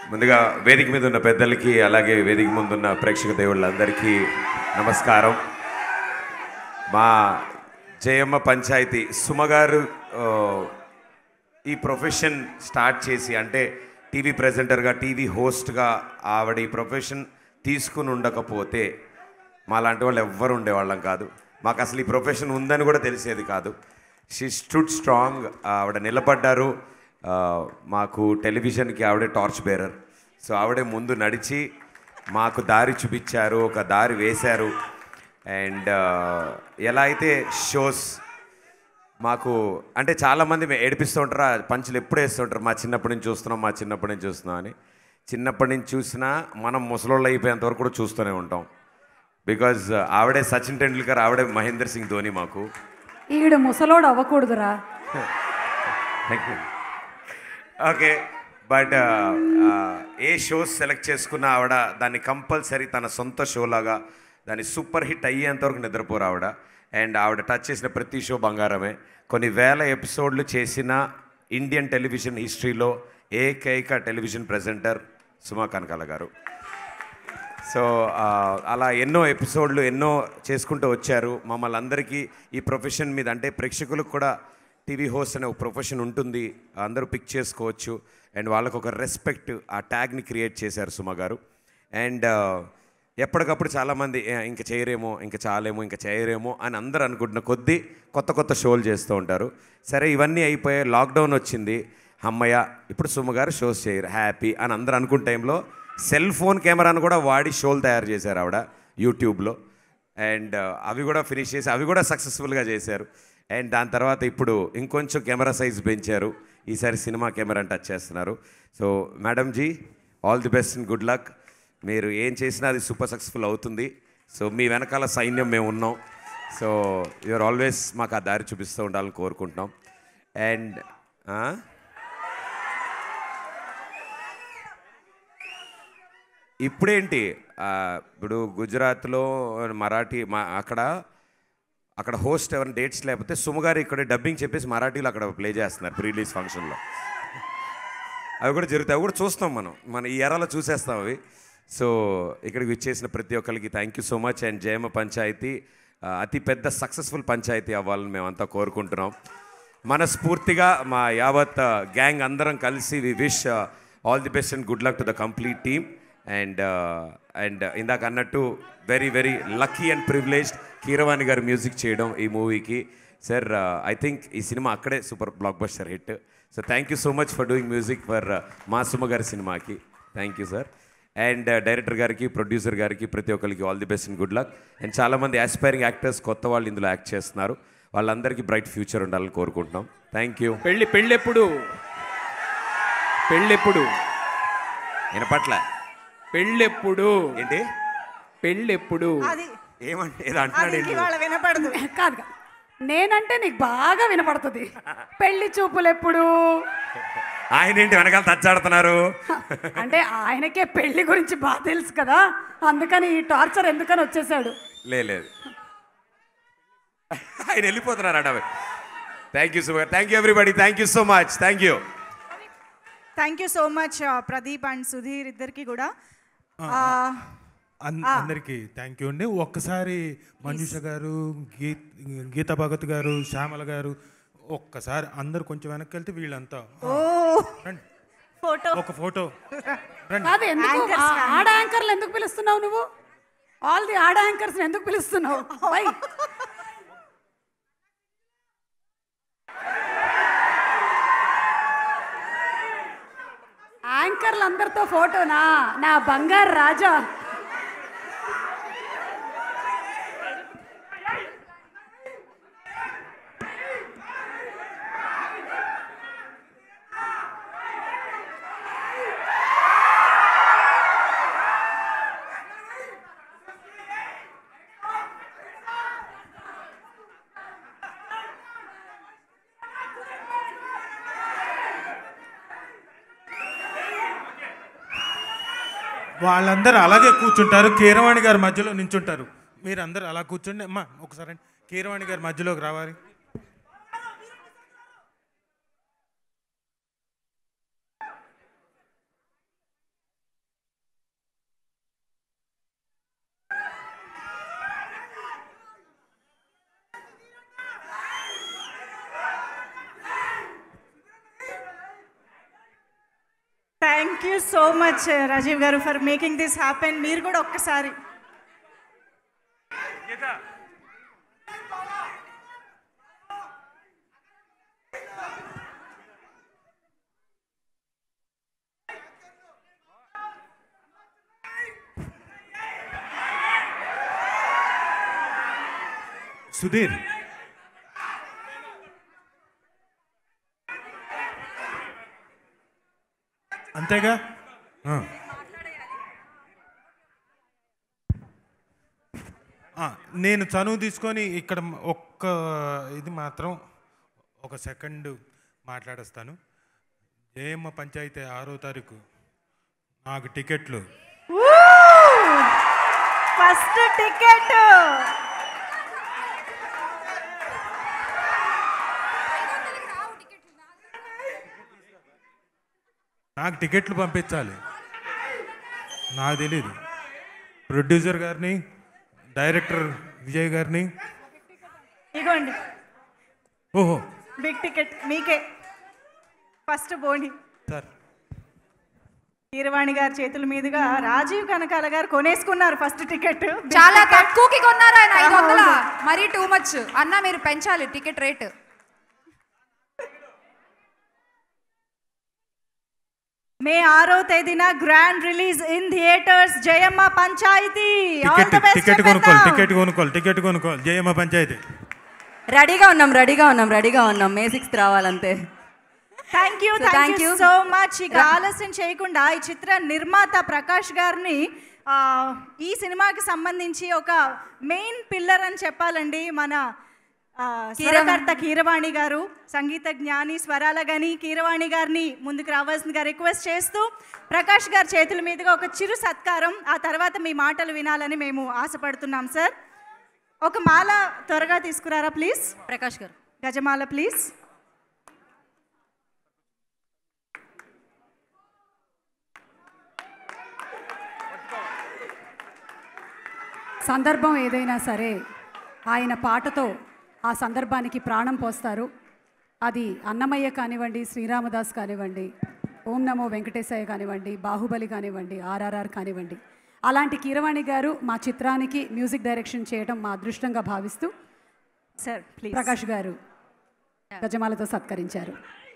ముందుగా వేదిక మీద ఉన్న పెద్దలకి అలాగే వేదిక ముందున్న ప్రేక్షక దేవుళ్ళందరికీ నమస్కారం మా జయమ్మ పంచాయతీ సుమగారు ఆ, ఈ ప్రొఫెషన్ స్టార్ట్ చేసి అంటే టీవీ ప్రెజెంటర్గా టీవీ హోస్ట్గా ఆవిడ ఈ ప్రొఫెషన్ తీసుకుని ఉండకపోతే మా లాంటి వాళ్ళు ఎవ్వరు ఉండేవాళ్ళం కాదు మాకు అసలు ఈ ప్రొఫెషన్ ఉందని కూడా తెలిసేది కాదు షీ స్టూడ్ స్ట్రాంగ్ ఆవిడ నిలబడ్డారు ఆ, మాకు టెలివిజన్కి ఆవిడే టార్చ్ బేరర్ సో ఆవిడే ముందు నడిచి మాకు దారి చూపించారు ఒక దారి వేశారు అండ్ ఎలా అయితే షోస్ మాకు అంటే చాలామంది మే- ఏడిపిస్తూ ఉంటారు ఆ పంచులు ఎప్పుడు వేస్తూ ఉంటారు మా చిన్నప్పటి నుంచి చూస్తున్నాం మా చిన్నప్పటి నుంచి చూస్తున్నాం అని చిన్నప్పటి నుంచి చూసినా మనం ముసలోళ్ళు అయిపోయేంత వరకు కూడా చూస్తూనే ఉంటాం బికాజ్ ఆవిడే సచిన్ టెండూల్కర్ ఆవిడే మహేందర్ సింగ్ ధోని మాకు ఈడు ముసలోడు అవ్వకూడదురా ఓకే బట్ ఏ షోస్ సెలెక్ట్ చేసుకున్న ఆవిడ దాన్ని కంపల్సరీ తన సొంత షో లాగా దాన్ని సూపర్ హిట్ అయ్యేంత వరకు నిద్రపోరు ఆవిడ అండ్ ఆవిడ టచ్ చేసిన ప్రతి షో బంగారమే కొన్ని వేల ఎపిసోడ్లు చేసిన ఇండియన్ టెలివిజన్ హిస్టరీలో ఏకైక టెలివిజన్ ప్రెజెంటర్ సుమా కనకాల గారు సో ఆ, అలా ఎన్నో ఎపిసోడ్లు ఎన్నో చేసుకుంటూ వచ్చారు మమ్మల్ని అందరికీ ఈ ప్రొఫెషన్ మీద అంటే ప్రేక్షకులకు కూడా టీవీ హోస్ట్ అనే ఒక ప్రొఫెషన్ ఉంటుంది అందరూ పిక్ చేసుకోవచ్చు అండ్ వాళ్ళకు ఒక రెస్పెక్ట్ ఆ ట్యాగ్ని క్రియేట్ చేశారు సుమ గారు అండ్ ఎప్పటికప్పుడు చాలామంది "ఏ, ఇంక చేయరేమో ఇంకా చాలేమో ఇంకా చేయరేమో అని అందరూ అనుకుంటున్న కొద్దీ కొత్త కొత్త షోలు చేస్తూ ఉంటారు సరే ఇవన్నీ అయిపోయాయి లాక్డౌన్ వచ్చింది అమ్మయ్య ఇప్పుడు సుమ గారు షోస్ చేయరు హ్యాపీ అని అందరూ అనుకున్న టైంలో సెల్ ఫోన్ కెమెరాను కూడా వాడి షోలు తయారు చేశారు ఆవిడ యూట్యూబ్లో అండ్ అవి కూడా ఫినిష్ చేసి అవి కూడా సక్సెస్ఫుల్గా చేశారు అండ్ దాని తర్వాత ఇప్పుడు ఇంకొంచెం కెమెరా సైజ్ పెంచారు ఈసారి సినిమా కెమెరాని టచ్ చేస్తున్నారు so madam ji all the best and good luck మీరు ఏం చేసినా అది సూపర్ సక్సెస్ఫుల్ అవుతుంది సో మీ వెనకాల సైన్యం మేము ఉన్నాం సో యూఆర్ ఆల్వేస్ మాకు ఆ దారి చూపిస్తూ ఉండాలని కోరుకుంటున్నాం అండ్ ఇప్పుడేంటి ఆ, ఇప్పుడు గుజరాత్లో మరాఠీ మా అక్కడ అక్కడ హోస్ట్ ఎవరైనా డేట్స్ లేకపోతే సుమగారు ఇక్కడ డబ్బింగ్ చెప్పేసి మరాఠీలో అక్కడ ప్లే చేస్తున్నారు ప్రీ రిలీజ్ ఫంక్షన్లో అవి కూడా జరుగుతాయి అవి కూడా చూస్తాం మనం మన ఈ ఎరాలో చూసేస్తాం అవి సో ఇక్కడికి ఇచ్చేసిన ప్రతి ఒక్కరికి thank you so much and Jayamma Panchayathi ఆ, అతి పెద్ద సక్సెస్ఫుల్ పంచాయతీ అవ్వాలని మేమంతా కోరుకుంటున్నాం మనస్ఫూర్తిగా మా యావత్ గ్యాంగ్ అందరం కలిసి we wish all the best and good luck to the complete team and and ఇందాక అన్నట్టు very very lucky and privileged Keeravani గారు మ్యూజిక్ చేయడం ఈ మూవీకి సార్ ఐ థింక్ ఈ సినిమా అక్కడే super blockbuster hit so thank you so much for doing music for మా సుమ గారి సినిమాకి thank you sir and director గారికి ప్రొడ్యూసర్ గారికి ప్రతి ఒక్కరికి all the best and good luck and చాలామంది ఆస్పైరింగ్ యాక్టర్స్ కొత్త వాళ్ళు ఇందులో యాక్ట్ చేస్తున్నారు వాళ్ళందరికీ బ్రైట్ ఫ్యూచర్ ఉండాలని కోరుకుంటున్నాం థ్యాంక్ యూ పెళ్ళి పెళ్ళెప్పుడు పెళ్ళెప్పుడు వినపట్ల పెళ్ళెప్పుడు ఏంటి పెళ్ళెప్పుడు అది ఏమంటే ఏదో అది అంటున్నాడు ఏంటి? ఇవాళ వినపడదు కాదు కాదు. నేనంటే నీకు బాగా వినపడుతుంది పెళ్లి చూపులు ఎప్పుడు ఆయన ఏంటి వెనకాల తచ్చాడుతున్నారు అంటే ఆయనకే పెళ్లి గురించి బాగా తెలుసు కదా అందుకని ఈ టార్చర్ ఎందుకని వచ్చేసాడు లే లేదు ఆయన వెళ్ళిపోతున్నారు అడవి thank you so much thank you everybody thank you so much thank you thank you so much Pradeep and Sudheer ఇద్దరికి కూడా ఆ, అన్- అందరికీ థ్యాంక్ యూ అండి ఒక్కసారి మంజుష గారు గీ గీతా భగత్ గారు శ్యామల గారు ఒక్కసారి అందరు కొంచెం వెనక్కి వెళ్తే వీళ్ళంతా ఓ రండి ఫోటో ఒక ఫోటో రండి కాదు ఎందుకు Anchors, ఆ- ఆడ యాంకర్లు ఎందుకు పిలుస్తున్నావు నువ్వు ఆల్ ది ఆడ యాంకర్స్ ఎందుకు పిలుస్తున్నావు Why? యాంకర్లు అందరితో ఫోటోనా నా బంగారు రాజా వాళ్ళందరూ అలాగే కూర్చుంటారు కీరవాణి గారి మధ్యలో నించుంటారు మీరు అందరు అలా కూర్చోండి అమ్మా ఒకసారి రండి. కీరవాణి గారి మధ్యలోకి రావాలి thank you so much Rajeev గారు ఫర్ మేకింగ్ దిస్ హ్యాపెన్ మీరు కూడా ఒక్కసారి సుధీర్ అంతేగా ఆ. ఆ, నేను చనువు తీసుకొని ఇక్కడ మ- ఒక్క ఇది మాత్రం ఒక సెకండ్ మాట్లాడేస్తాను జయమ్మ పంచాయతీ ఆరో తారీఖు నాకు టికెట్లు ఫస్ట్ టికెట్ నాకు టికెట్లు పంపించాలి నాకు తెలీదు ప్రొడ్యూసర్ గారిని డైరెక్టర్ విజయ్ గారిని ఇగోండి ఓహో బిగ్ టికెట్ మీకే ఫస్ట్ బోని సార్ కీరవాణి గారి చేతుల మీదుగా రాజీవ్ కనకాల గారు కొనేసుకున్నారు ఫస్ట్ టికెట్ చాలా తక్కువకి కొన్నారు ఆయన ఐదు వందల మరీ టూ మచ్ అన్న మీరు పెంచాలి టికెట్ రేట్ మే ఆరో తేదీన grand release in theatres Jayamma Panchayathi ticket ticket కొనుక్కోవాలి టికెట్ కొనుక్కోవాలి టికెట్ కొనుక్కోవాలి జయమ్మ పంచాయతీ రెడీగా ఉన్నాం రెడీగా ఉన్నాం రెడీగా ఉన్నాం మే సిక్స్త్ రావాలంతే thank you So, thank thank you you. So much ఇక ఆలస్యం చేయకుండా ఈ చిత్ర నిర్మాత ప్రకాష్ గారిని ఆ, ఈ సినిమాకి సంబంధించి ఒక మెయిన్ పిల్లర్ అని చెప్పాలండి మన ఆ, స్వరకర్త కీరవాణి గారు సంగీత జ్ఞాని స్వరాల గని కీరవాణి గారిని ముందుకు రావాల్సిందిగా రిక్వెస్ట్ చేస్తూ ప్రకాష్ గారి చేతుల మీదుగా ఒక చిరు సత్కారం ఆ తర్వాత మీ మాటలు వినాలని మేము ఆశపడుతున్నాం సార్ ఒక మాల త్వరగా తీసుకురారా ప్లీజ్ ప్రకాష్ గారు గజమాల ప్లీజ్ సందర్భం ఏదైనా సరే ఆయన పాటతో ఆ సందర్భానికి ప్రాణం పోస్తారు అది అన్నమయ్య కానివ్వండి శ్రీరామదాస్ కానివ్వండి ఓం నమో వెంకటేశయ్య కానివ్వండి బాహుబలి కానివ్వండి ఆర్ఆర్ఆర్ కానివ్వండి అలాంటి కీరవాణి గారు మా చిత్రానికి మ్యూజిక్ డైరెక్షన్ చేయడం మా అదృష్టంగా భావిస్తూ సార్ ప్లీజ్ ప్రకాష్ గారు గజమాలతో సత్కరించారు